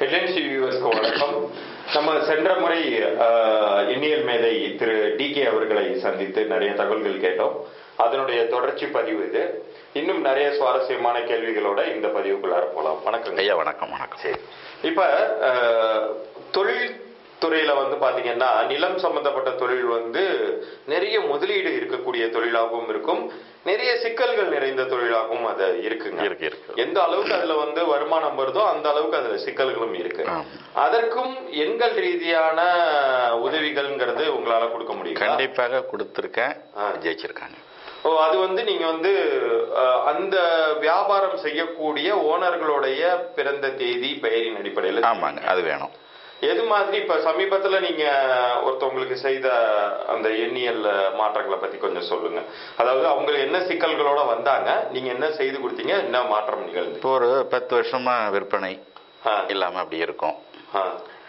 Headlines வியூவர்ஸ்க்கு வணக்கம் நம்ம சென்ற முறை அஹ், எண்ணியல் மேதை திரு டி கே அவர்களை சந்தித்து நிறைய தகவல்கள் கேட்டோம் அதனுடைய தொடர்ச்சி பதிவு இது இன்னும் நிறைய சுவாரஸ்யமான கேள்விகளோட இந்த பதிவுக்குள்ளார போலாம் வணக்கம் ஐயா வணக்கம் வணக்கம் சரி இப்ப அஹ், தொழில் துறையில வந்து பாத்தீங்கன்னா நிலம் சம்பந்தப்பட்ட தொழில் வந்து நிறைய முதலீடு இருக்கக்கூடிய தொழிலாகவும் இருக்கும் நிறைய சிக்கல்கள் நிறைந்த தொழிலாகவும் அது இருக்குங்க இருக்கு இருக்கு எந்த அளவுக்கு அதுல வந்து வருமானம் வருதோ அந்த அளவுக்கு அதுல சிக்கல்களும் இருக்கு ஆம். அதற்கும் எண்கள் ரீதியான உதவிகள்ங்கிறது உங்களால கொடுக்க முடியும் கண்டிப்பாக கொடுத்துருக்கேன் ஆ. ஜெயிச்சிருக்காங்க ஓ அது வந்து நீங்க வந்து அஹ், அந்த வியாபாரம் செய்யக்கூடிய ஓனர்களுடைய பிறந்த தேதி பெயரின் அடிப்படையில் ஆமாங்க அது வேணும் எது மாதிரி இப்ப சமீபத்துல நீங்க ஒருத்தவங்களுக்கு செய்த அந்த எண்ணியல் மாற்றங்களை பத்தி கொஞ்சம் சொல்லுங்க அதாவது அவங்க என்ன சிக்கல்களோட வந்தாங்க நீங்க என்ன செய்து கொடுத்தீங்க என்ன மாற்றம் நிகழ்ந்து இப்போ ஒரு பத்து வருஷமா விற்பனை ஆ, இல்லாம அப்படி இருக்கும் ஆ,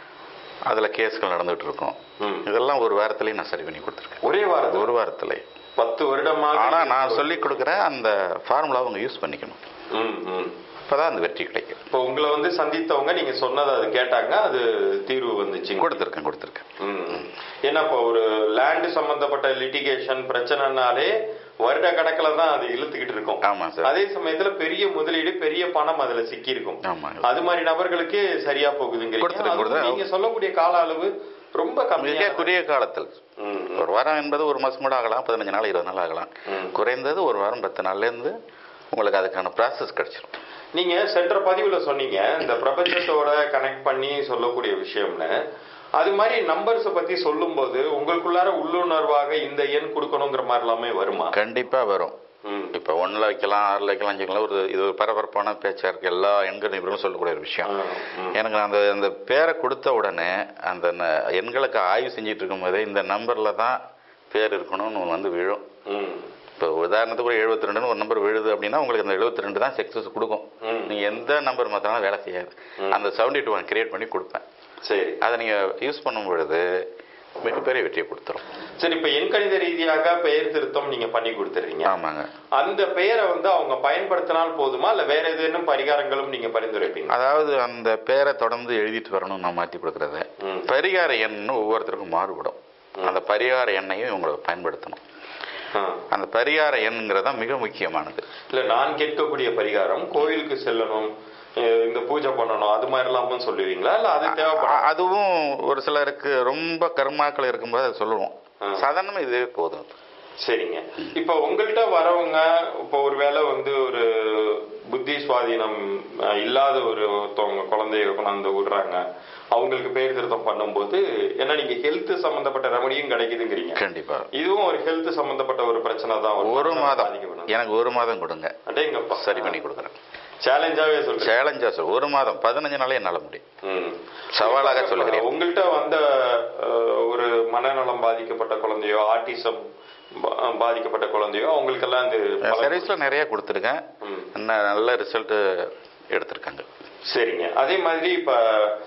அதுல கேஸ்கள் நடந்துட்டு இருக்கும் ம். இதெல்லாம் ஒரு வாரத்திலேயே நான் சரி பண்ணி கொடுத்துருக்கேன் ஒரே வாரத்தில் ஒரு வாரத்திலே பத்து வருடமாக ஆனா நான் சொல்லி கொடுக்குறேன் அந்த ஃபார்முலா அவங்க யூஸ் பண்ணிக்கணும் ம், ம். அப்பதான் அந்த வெற்றி கிடைக்கும் இப்போ உங்களை வந்து சந்தித்தவங்க நீங்க சொன்னதை அது கேட்டாங்க அது தீர்வு வந்துச்சு கொடுத்துருக்கேன் கொடுத்துருக்கேன் ம். ஏன்னா இப்போ ஒரு லேண்ட் சம்பந்தப்பட்ட லிட்டிகேஷன் பிரச்சனைனாலே வருட கணக்குல தான் அது இழுத்துக்கிட்டு இருக்கும் ஆமா சார் அதே சமயத்துல பெரிய முதலீடு பெரிய பணம் அதுல சிக்கி இருக்கும் ஆமாங்க அது மாதிரி நபர்களுக்கு சரியா போகுதுங்கிறீங்க கொடுத்துருக்கு, அதுவும் கொடுத்துருக்கு. நீங்க சொல்லக்கூடிய கால அளவு ரொம்ப மிக கம்மியா குறுகிய காலத்தில் ம், ம். ஒரு வாரம் என்பது ஒரு மாசம் கூட ஆகலாம் பதினஞ்சு நாள் இருபது நாள் ஆகலாம் ம். குறைந்தது ஒரு வாரம் பத்து நாள்ல இருந்து உங்களுக்கு அதுக்கான ப்ராசஸ் கிடைச்சிரும் நீங்க சென்ற பதிவுல சொன்னீங்க இந்த பிரபஞ்சத்தோட கனெக்ட் பண்ணி சொல்லக்கூடிய விஷயம்னு அது மாதிரி நம்பர்ஸ் பத்தி சொல்லும்போது உங்களுக்குள்ளார உள்ளுணர்வாக இந்த எண் கொடுக்கணுங்கிற மாதிரி எல்லாமே வருமா கண்டிப்பா வரும் ம். இப்போ ஒன்றில் வைக்கலாம் ஆறில் வைக்கலாம் அஞ்சு வைக்கலாம் ஒரு இது ஒரு பரபரப்பான பேச்சா இருக்கு எல்லா எண்கள் நிபுணரும் சொல்லக்கூடிய ஒரு விஷயம் ஆ, ம். எனக்கு அந்த அந்த பேரை கொடுத்த உடனே அந்த ந- எண்களுக்கு ஆய்வு செஞ்சுட்டு இருக்கும்போதே இந்த நம்பர்ல தான் பேர் இருக்கணும்னு ஒண்ணு வந்து விழும் ம். இப்போ உதாரணத்துக்கு ஒரு எழுபத்தி ரெண்டுன்னு ஒரு நம்பர் விழுது அப்படின்னா உங்களுக்கு அந்த எழுபத்தி ரெண்டு தான் சக்ஸஸ் கொடுக்கும் ம். நீங்க எந்த நம்பர் மாத்திரம் வேலை செய்யாது அந்த செவன்டி டூ ஒன் கிரியேட் பண்ணி கொடுப்பேன் சரி அதை நீங்க யூஸ் பண்ணும் பொழுது மிகப்பெரிய வெற்றியை கொடுத்துரும் சரி இப்ப எண்கணித ரீதியாக பெயர் திருத்தம் நீங்க பண்ணி கொடுத்துறீங்க ஆமாங்க அந்த பெயரை வந்து அவங்க பயன்படுத்தினால் போதுமா இல்ல வேற ஏதேனும் பரிகாரங்களும் நீங்க பரிந்துரைப்பீங்க அதாவது அந்த பேரை தொடர்ந்து எழுதிட்டு வரணும் நான் மாற்றி கொடுக்கறத ம். பரிகார எண்ணு ஒவ்வொருத்தருக்கும் மாறுபடும் அந்த பரிகார எண்ணையும் இவங்களை பயன்படுத்தணும் ஆ. அந்த பரிகார எண்ங்கிறது தான் மிக முக்கியமானது இல்ல நான் கேட்கக்கூடிய பரிகாரம் கோயிலுக்கு செல்லணும் அஹ் இந்த பூஜை பண்ணணும் அது மாதிரி எல்லாமும் சொல்லுவீங்களா இல்ல அது தேவைப்படும் அ- அதுவும் ஒரு சிலருக்கு ரொம்ப கர்மாக்கள் இருக்கும்போது அதை சொல்லுவோம் ஆ. சாதாரணமா இதுவே போதும் சரிங்க இப்ப உங்கள்கிட்ட வரவங்க இப்ப ஒருவேளை வந்து ஒரு புத்தி சுவாதீனம் அஹ், இல்லாத ஒரு ஒருத்தவங்க குழந்தைய கொண்டாந்து விடுறாங்க அவங்களுக்கு பெயர் திருத்தம் பண்ணும்போது ஏன்னா நீங்க ஹெல்த் சம்பந்தப்பட்ட ரெமடியும் கிடைக்குதுங்கிறீங்க கண்டிப்பா இதுவும் ஒரு ஹெல்த் சம்பந்தப்பட்ட ஒரு பிரச்சனை தான் ஒரு மாதம் பாதிக்கப்படும். எனக்கு ஒரு மாதம் கொடுங்க அடேங்கப்பா சரி பண்ணி கொடுக்குறேன் சேலஞ்சாவே சொல்றேன் சேலஞ்சா சொல் ஒரு மாதம் பதினஞ்சு நாளே என்னால முடியும் ம். சவாலாக இப்ப சொல்லுகிறேன். உங்கள்கிட்ட வந்த அஹ், ஒரு மனநலம் பாதிக்கப்பட்ட குழந்தையோ ஆட்டிசம் பாதிக்கப்பட்ட குழந்தையோ அவங்களுக்கெல்லாம் இந்த பலன் சர்வீஸ்ல நிறைய கொடுத்துருக்கேன் ம். ந- நல்ல ரிசல்ட் எடுத்திருக்காங்க சரிங்க அதே மாதிரி இப்ப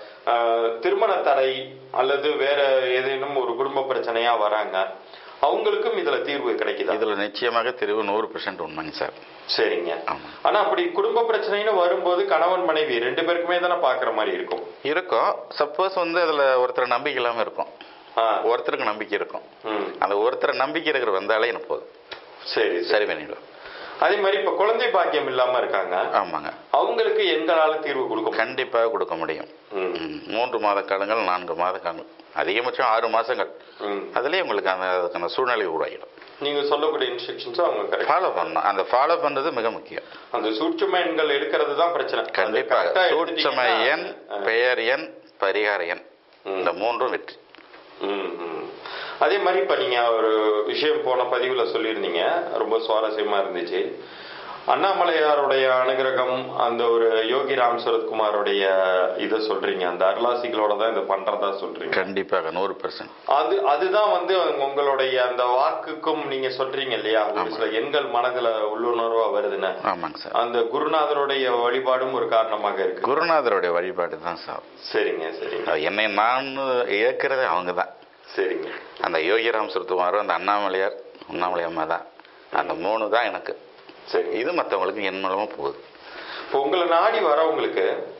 அஹ், திருமண தடை அல்லது வேற ஏதேனும் ஒரு குடும்ப பிரச்சனையா வராங்க அவங்களுக்கும் இதுல தீர்வு கிடைக்குதா இதுல நிச்சயமாக தெரிவு நூறு பெர்சன்ட் உண்மைங்க சார் சரிங்க ஆமா. ஆனா அப்படி குடும்ப பிரச்சனைன்னு வரும்போது கணவன் மனைவி ரெண்டு பேருக்குமே தானே பாக்குற மாதிரி இருக்கும் இருக்கும் சப்போஸ் வந்து அதுல ஒருத்தர் நம்பிக்கை இல்லாம இருக்கும் ஆ, ஒருத்தருக்கு நம்பிக்கை இருக்கும் ம். அந்த ஒருத்தர் நம்பிக்கை இருக்கிற வந்தாலே எனக்கு போதும் சரி சரி சரி பண்ணிடுவேன் அதே மாதிரி இப்ப குழந்தை பாக்கியம் இல்லாம இருக்காங்க ஆமாங்க அவங்களுக்கு எங்களால தீர்வு கொடுக்க முடியும்? கண்டிப்பாக கொடுக்க முடியும் ம். ம். மூன்று மாத காலங்கள் நான்கு மாத காலங்கள் அதிகபட்சம் ஆறு மாசங்கள் ம். அதுலயே உங்களுக்கு அந்த அதுக்கான சூழ்நிலை உருவாகிடும் நீங்க சொல்லக்கூடிய இன்ஸ்ட்ரக்ஷன்ஸ் அவங்க கரெக்ட் ஃபாலோ பண்ணணும் அந்த ஃபாலோ பண்றது மிக முக்கியம் அந்த சூட்சும எண்கள் எடுக்கிறது தான் பிரச்சனை அது கண்டிப்பாக correct ஆ சூட்சம எடுத்துட்டீங்கன்னா- எண் பெயர் எண் பரிகார எண் ம். இந்த மூன்றும் வெற்றி ம், ம். அதே மாதிரி இப்ப நீங்க ஒரு விஷயம் போன பதிவுல சொல்லியிருந்தீங்க ரொம்ப சுவாரஸ்யமா இருந்துச்சு அண்ணாமலையாருடைய அனுகிரகம் அந்த ஒரு யோகிராம் சரத்குமாரோடைய இதை சொல்றீங்க அந்த அருளாசிகளோட தான் இதை பண்றதா சொல்றீங்க கண்டிப்பாக நூறு பெர்சன்ட் அது அதுதான் வந்து உங்களுடைய அந்த வாக்குக்கும் நீங்க சொல்றீங்க இல்லையா ஒரு சில எண்கள் மனதுல உள்ளுணர்வா வருதுன்னு ஆமாங்க சார் அந்த குருநாதருடைய வழிபாடும் ஒரு காரணமாக இருக்கு குருநாதருடைய வழிபாடு தான் சார் சரிங்க சரிங்க அது என்னை நான் இயக்குறதே அவங்க தான் சரிங்க அந்த யோகிராம் சுருத்துமாரும் அந்த அண்ணாமலையார் அண்ணாமலை அம்மா தான் அந்த மூணு தான் எனக்கு சரி இது மற்றவங்களுக்கு என் மூலமா போகுது இப்போ உங்களை நாடி வரவங்களுக்கு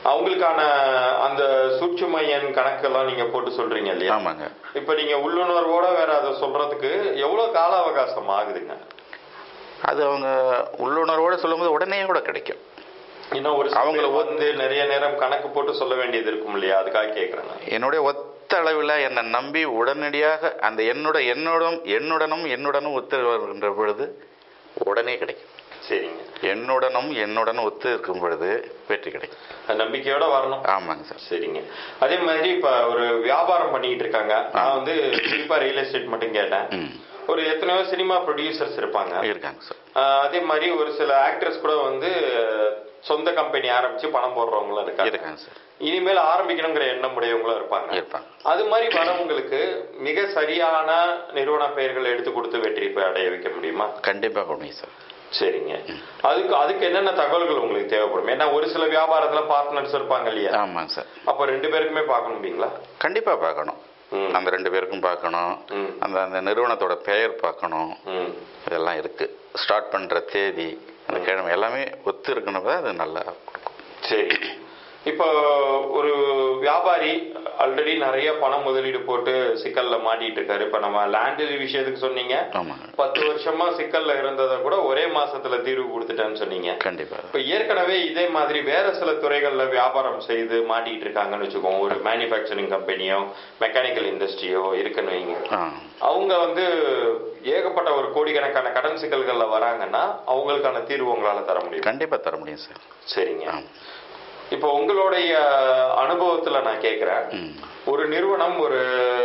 அவங்களுக்கான அந்த சூட்சும எண் கணக்கெல்லாம் நீங்க போட்டு சொல்றீங்க இல்லையா ஆமாங்க இப்ப நீங்க உள்ளுணர்வோட வேற அதை சொல்றதுக்கு எவ்வளவு கால அவகாசம் ஆகுதுங்க அது அவங்க உள்ளுணர்வோட சொல்லும்போது உடனே கூட கிடைக்கும் இன்னும் ஒரு அவங்கள அவங்கள வந்து நிறைய நேரம் கணக்கு போட்டு சொல்ல வேண்டியது இருக்கும் இல்லையா அதுக்காக கேக்குறேன் என்னுடைய ஒத்த அளவில் என்னை நம்பி உடனடியாக அந்த என்னோட என்னோடும் என்னுடனும் என்னுடனும் ஒத்து வருகின்ற பொழுது உடனே கிடைக்கும் சரிங்க என்னுடனும் என்னுடனும் ஒத்து இருக்கும் பொழுது வெற்றி கிடைக்கும் அந்த நம்பிக்கையோட வரணும் ஆமாங்க சார் சரிங்க அதே மாதிரி இப்ப ஒரு வியாபாரம் பண்ணிட்டு இருக்காங்க நான் வந்து குறிப்பா ரியல் எஸ்டேட் மட்டும் கேட்டேன் ம் ஒரு எத்தனையோ சினிமா ப்ரொடியூசர்ஸ் இருப்பாங்க இருக்காங்க சார் ஆஹ் அதே மாதிரி ஒரு சில ஆக்டர்ஸ் கூட வந்து சொந்த கம்பெனி ஆரம்பிச்சு பணம் போடுறவங்களும் இருக்காங்க இருக்காங்க சார் இனிமேல் ஆரம்பிக்கணுங்கிற எண்ணம் உடையவங்களும் இருப்பாங்க இருப்பாங்க அது மாதிரி வரவங்களுக்கு மிக சரியான நிறுவன பெயர்கள் எடுத்து கொடுத்து வெற்றி பெ- அடைய வைக்க முடியுமா கண்டிப்பாக முடியும் சார் சரிங்க அதுக்கு அதுக்கு என்னென்ன தகவல்கள் உங்களுக்கு தேவைப்படும் ஏன்னா ஒரு சில வியாபாரத்துல பார்ட்னர்ஸ் இருப்பாங்க இல்லையா ஆமாங்க சார் அப்ப ரெண்டு பேருக்குமே பார்க்கணும் இல்லைங்களா கண்டிப்பாக பார்க்கணும் ம். அந்த ரெண்டு பேருக்கும் பார்க்கணும் ம். அந்த அந்த நிறுவனத்தோட பெயர் பார்க்கணும் ம் இதெல்லாம் இருக்கு ஸ்டார்ட் பண்ற தேதி அந்த கிழமை எல்லாமே ஒத்து இருக்கணும் அது நல்லா கொடுக்கும் சரி இப்போ ஒரு வியாபாரி ஆல்ரெடி நிறைய பணம் முதலீடு போட்டு சிக்கல்ல மாட்டிட்டு இருக்காரு இப்ப நம்ம லேண்ட் விஷயத்துக்கு சொன்னீங்க ஆமாங்க பத்து வருஷமா சிக்கல்ல இருந்ததை கூட ஒரே மாசத்துல தீர்வு கொடுத்துட்டேன்னு சொன்னீங்க கண்டிப்பாக இப்ப ஏற்கனவே இதே மாதிரி வேற சில துறைகள்ல வியாபாரம் செய்து மாட்டிட்டு இருக்காங்கன்னு வச்சுக்கோங்க ஒரு மேனுஃபேக்சரிங் கம்பெனியோ மெக்கானிக்கல் இண்டஸ்ட்ரியோ இருக்குன்னு வைங்க ஆ அவங்க வந்து ஏகப்பட்ட ஒரு கோடிக்கணக்கான கடன் சிக்கல்கள்ல வராங்கன்னா அவங்களுக்கான தீர்வு உங்களால தர முடியும் கண்டிப்பாக தர முடியும் சார் சரிங்க ஆ இப்போ உங்களுடைய அனுபவத்துல நான் கேக்குறேன் ம் ஒரு நிறுவனம் ஒரு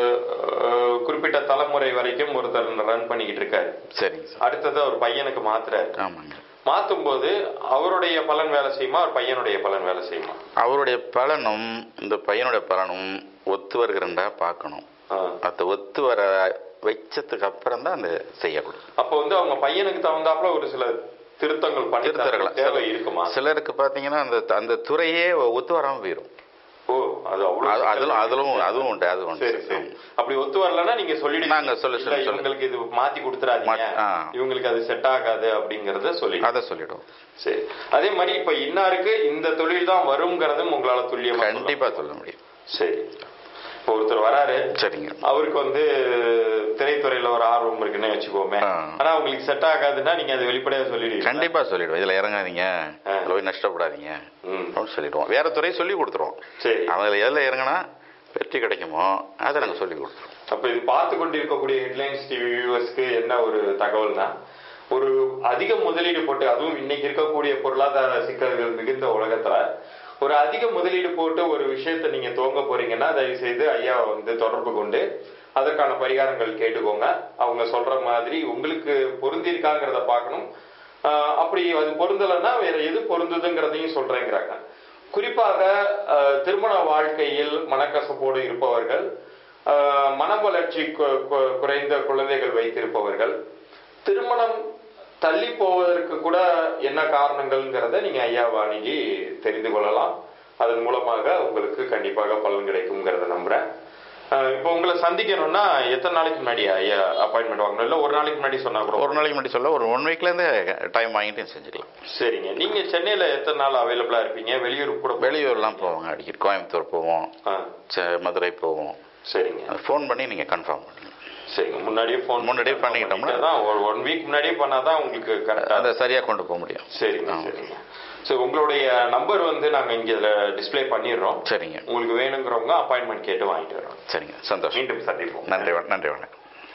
அஹ், குறிப்பிட்ட தலைமுறை வரைக்கும் ஒருத்தர் ரன் பண்ணிக்கிட்டு இருக்காரு சரிங்க சார் அடுத்தது ஒரு பையனுக்கு மாத்துறாரு ஆமாங்க மாத்தும் போது அவருடைய பலன் வேலை செய்யுமா அவர் பையனுடைய பலன் வேலை செய்யுமா அவருடைய பலனும் இந்த பையனுடைய பலனும் ஒத்து வருகிறண்டா பார்க்கணும் ஆ. அது ஒத்து வர வச்சதுக்கு அப்புறம் தான் அந்த செய்யக்கூடும் அப்போ வந்து அவங்க பையனுக்கு தகுந்தாப்புல ஒரு சில திருத்தங்கள் பண்ணி தர திருத்தரலாம் தேவை இருக்குமா சிலருக்கு பார்த்தீங்கன்னா அந்த அந்த துறையே ஒத்து வராமல் போயிடும் ஓ அது அவ்வளவு அது- அதிலும் சிக்கல் அதிலும் இருக்கு. அதுவும் உண்டு அது உண்டு சரி சரி அப்படி ஒத்து வரலன்னா நீங்க சொல்லிடுங்க நாங்க சொல்லு, சொல்லு, சொல்லு. இவங்களுக்கு இது மாத்தி கொடுத்துறாதீங்க மாத்தி- ஆ. இவங்களுக்கு அது செட் ஆகாது அப்படிங்கறத சொல்லி அதை சொல்லிடுவோம் சரி அதே மாதிரி இப்ப இன்னாருக்கு இந்த தொழில் தான் வருங்கிறதும் உங்களால துல்லியமா சொல்லலாம். கண்டிப்பா சொல்ல முடியும் சரி இப்போ ஒருத்தர் வராரு சரிங்க அவருக்கு வந்து திரைத்துறையில ஒரு ஆர்வம் இருக்குன்னு வச்சுக்கோமே ஆ. ஆனா உங்களுக்கு செட் ஆகாதுன்னா நீங்க அதை வெளிப்படையா சொல்லிடுவீங்க கண்டிப்பா சொல்லிடுவோம் இதுல இறங்காதீங்க ஆ. இதுல போய் நஷ்டப்படாதீங்க ம் அப்படின்னு சொல்லிடுவோம் வேற துறை சொல்லி கொடுத்துருவோம் சரி அவங்க எதுல இறங்கினா வெற்றி கிடைக்குமோ அதை நாங்க சொல்லி கொடுத்துருவோம் அப்ப இது பார்த்து கொண்டு இருக்கக்கூடிய ஹெட்லைன்ஸ் டிவி வியூவர்ஸ்க்கு என்ன ஒரு தகவல்னா ஒரு அதிக முதலீடு போட்டு அதுவும் இன்னைக்கு இருக்கக்கூடிய பொருளாதார சிக்கல்கள் மிகுந்த உலகத்துல ஒரு அதிக முதலீடு போட்டு ஒரு விஷயத்தை நீங்க துவங்க போறீங்கன்னா தயவு செய்து ஐயா வந்து தொடர்பு கொண்டு அதற்கான பரிகாரங்கள் கேட்டுக்கோங்க அவங்க சொல்ற மாதிரி உங்களுக்கு பொருந்திருக்காங்கிறத பார்க்கணும் ஆஹ் அப்படி அது பொருந்தலைன்னா வேற எது பொருந்துதுங்கிறதையும் சொல்றேங்கிறாங்க குறிப்பாக ஆஹ் திருமண வாழ்க்கையில் மனக்கசப்போடு இருப்பவர்கள் ஆஹ் மன வளர்ச்சி கு- கு- குறைந்த குழந்தைகள் வைத்திருப்பவர்கள் திருமணம் தள்ளி போவதற்கு கூட என்ன காரணங்கள்ங்கிறத நீங்க ஐயாவை அணுகி தெரிந்து கொள்ளலாம் அதன் மூலமாக உங்களுக்கு கண்டிப்பாக பலன் கிடைக்குங்கிறத நம்புறேன் ஆஹ் இப்போ உங்களை சந்திக்கணும்னா எத்தனை நாளைக்கு முன்னாடி ஐயா அப்பாயின்மெண்ட் வாங்கணும் இல்ல ஒரு நாளைக்கு முன்னாடி சொன்னா கூட ஒரு நாளைக்கு முன்னாடி சொல்ல ஒரு ஒன் வீக்ல இருந்து டைம் வாங்கிட்டு செஞ்சுக்கலாம் சரிங்க நீங்க சென்னையில எத்தனை நாள் அவைலபிளா இருப்பீங்க வெளியூர் கூட போ- வெளியூர்லாம் போவாங்க அடிக்கடி கோயம்புத்தூர் போவோம் ஆ, ச- மதுரை போவோம் சரிங்க ஃபோன் பண்ணி நீங்க கன்ஃபார்ம் பண்ணுங்க சரிங்க முன்னாடியே ஃபோன் முன்னாடியே பண்ணிக்கிட்டோம்னா? தான் ஒரு ஒன் வீக் முன்னாடியே பண்ணாதான் உங்களுக்கு கரெக்டா அதை சரியா கொண்டு போக முடியும் சரிங்க ஆ. சரிங்க சரி உங்களுடைய நம்பர் வந்து நாங்க இங்க இதுல டிஸ்ப்ளே பண்ணிடுறோம் சரிங்க உங்களுக்கு வேணுங்கிறவங்க அப்பாயின்மெண்ட் கேட்டு வாங்கிட்டு வரோம் சரிங்க சந்தோஷம் மீண்டும் சந்திப்போம் நன்றி வண- நன்றி வணக்கம்